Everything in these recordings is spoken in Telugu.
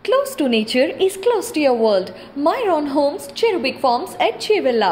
Close to nature is close to your world. Myron Homes, Cherubic Farms at Chevilla,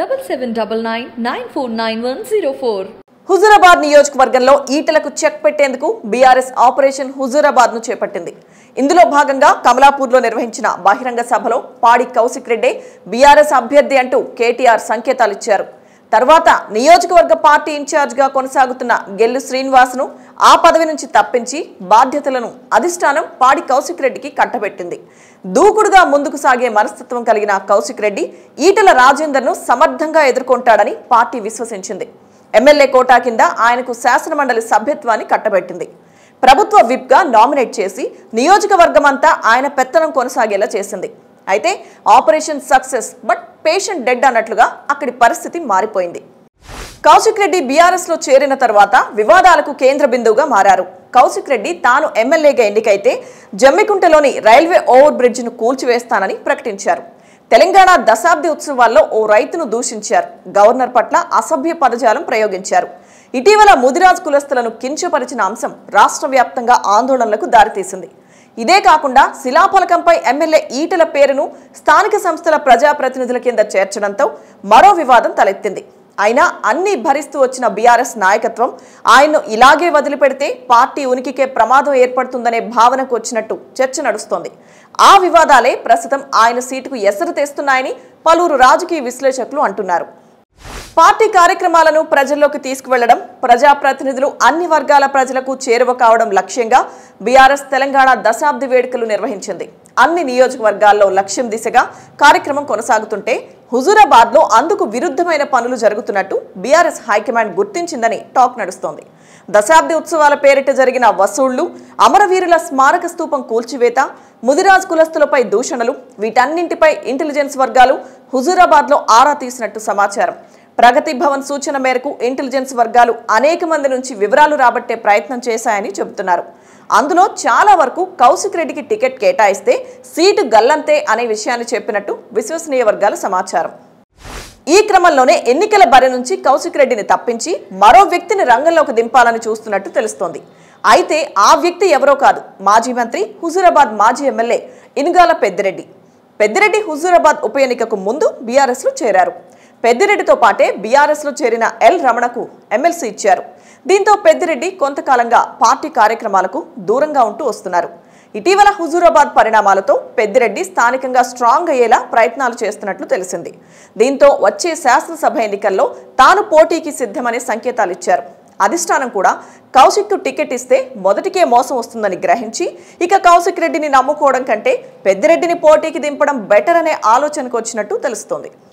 7799 Huzurabad నియోజకవర్గంలో ఈటలకు చెక్ పెట్టేందుకు బీఆర్ఎస్ ఆపరేషన్ హుజూరాబాద్ ను చేపట్టింది ఇందులో భాగంగా కమలాపూర్లో నిర్వహించిన బహిరంగ సభలో పాడి కౌశిక్ రెడ్డి బీఆర్ఎస్ అభ్యర్థి అంటూ కేటీఆర్ సంకేతాలిచ్చారు తర్వాత నియోజకవర్గ పార్టీ ఇన్ఛార్జ్గా కొనసాగుతున్న గెల్లు శ్రీనివాస్ను ఆ పదవి నుంచి తప్పించి బాధ్యతలను అధిష్టానం పాడి కౌశిక్ రెడ్డికి కట్టబెట్టింది దూకుడుగా ముందుకు సాగే మనస్తత్వం కలిగిన కౌశిక్ రెడ్డి ఈటల రాజేందర్ను సమర్థంగా ఎదుర్కొంటాడని పార్టీ విశ్వసించింది ఎమ్మెల్యే కోటా కింద ఆయనకు శాసనమండలి సభ్యత్వాన్ని కట్టబెట్టింది ప్రభుత్వ విప్గా నామినేట్ చేసి నియోజకవర్గమంతా ఆయన పెత్తనం కొనసాగేలా చేసింది అయితే operation success but patient dead అన్నట్లుగా అక్కడి పరిస్థితి మారిపోయింది కౌశిక్ రెడ్డి బీఆర్ఎస్ లో చేరిన తర్వాత వివాదాలకు కేంద్ర బిందువుగా మారారు కౌశిక్ రెడ్డి తాను ఎమ్మెల్యేగా ఎన్నికైతే జమ్మికుంటలోని రైల్వే ఓవర్ బ్రిడ్జ్ ను కూల్చివేస్తానని ప్రకటించారు తెలంగాణ దశాబ్ది ఉత్సవాల్లో ఓ రైతును దూషించారు గవర్నర్ పట్ల అసభ్య పదజాలం ప్రయోగించారు ఇటీవల ముదిరాజ్ కులస్తులను కించపరిచిన అంశం రాష్ట్ర వ్యాప్తంగా ఆందోళనలకు దారితీసింది ఇదే కాకుండా శిలాఫలకంపై ఎమ్మెల్యే ఈటల పేరును స్థానిక సంస్థల ప్రజాప్రతినిధుల కింద చేర్చడంతో మరో వివాదం తలెత్తింది అయినా అన్ని భరిస్తూ వచ్చిన బీఆర్ఎస్ నాయకత్వం ఆయన్ను ఇలాగే వదిలిపెడితే పార్టీ ఉనికికే ప్రమాదం ఏర్పడుతుందనే భావనకు వచ్చినట్టు చర్చ నడుస్తోంది ఆ వివాదాలే ప్రస్తుతం ఆయన సీటుకు ఎసరు తెస్తున్నాయని పలువురు రాజకీయ విశ్లేషకులు అంటున్నారు పార్టీ కార్యక్రమాలను ప్రజల్లోకి తీసుకువెళ్లడం ప్రజాప్రతినిధులు అన్ని వర్గాల ప్రజలకు చేరువ కావడం లక్ష్యంగా బీఆర్ఎస్ తెలంగాణ దశాబ్ది వేడుకలు నిర్వహించింది అన్ని నియోజకవర్గాల్లో లక్ష్యం దిశగా కార్యక్రమం కొనసాగుతుంటే హుజూరాబాద్ లో అందుకు విరుద్ధమైన పనులు జరుగుతున్నట్టు బీఆర్ఎస్ హైకమాండ్ గుర్తించిందని టాక్ నడుస్తోంది దశాబ్ది ఉత్సవాల పేరిట జరిగిన వసూళ్లు అమరవీరుల స్మారక స్తూపం కూల్చివేత ముదిరాజ్ కులస్తులపై దూషణలు వీటన్నింటిపై ఇంటెలిజెన్స్ వర్గాలు హుజూరాబాద్ లో ఆరా తీసినట్టు సమాచారం ప్రగతి భవన్ సూచన మేరకు ఇంటెలిజెన్స్ వర్గాలు అనేక మంది నుంచి వివరాలు రాబట్టే ప్రయత్నం చేశాయని చెబుతున్నారు అందులో చాలా వరకు కౌశిక్ రెడ్డికి టికెట్ కేటాయిస్తే సీటు గల్లంతే అనే విషయాన్ని చెప్పినట్టు విశ్వసనీయ వర్గాల సమాచారం ఈ క్రమంలోనే ఎన్నికల బరి నుంచి కౌశిక్ రెడ్డిని తప్పించి మరో వ్యక్తిని రంగంలోకి దింపాలని చూస్తున్నట్టు తెలుస్తోంది అయితే ఆ వ్యక్తి ఎవరో కాదు మాజీ మంత్రి హుజూరాబాద్ మాజీ ఎమ్మెల్యే ఇనుగాల పెద్దిరెడ్డి పెద్దిరెడ్డి హుజూరాబాద్ ఉప ఎన్నికకు ముందు బీఆర్ఎస్లో చేరారు పెద్దిరెడ్డితో పాటే బీఆర్ఎస్లో చేరిన ఎల్ రమణకు ఎమ్మెల్సీ ఇచ్చారు దీంతో పెద్దిరెడ్డి కొంతకాలంగా పార్టీ కార్యక్రమాలకు దూరంగా ఉంటూ వస్తున్నారు ఇటీవల హుజూరాబాద్ పరిణామాలతో పెద్దిరెడ్డి స్థానికంగా స్ట్రాంగ్ అయ్యేలా ప్రయత్నాలు చేస్తున్నట్లు తెలిసింది దీంతో వచ్చే శాసనసభ ఎన్నికల్లో తాను పోటీకి సిద్ధమనే సంకేతాలు ఇచ్చారు అధిష్టానం కూడా కౌశిక్కు టికెట్ ఇస్తే మొదటికే మోసం వస్తుందని గ్రహించి ఇక కౌశిక్ రెడ్డిని నమ్ముకోవడం కంటే పెద్దిరెడ్డిని పోటీకి దింపడం బెటర్ అనే ఆలోచనకు వచ్చినట్టు తెలుస్తోంది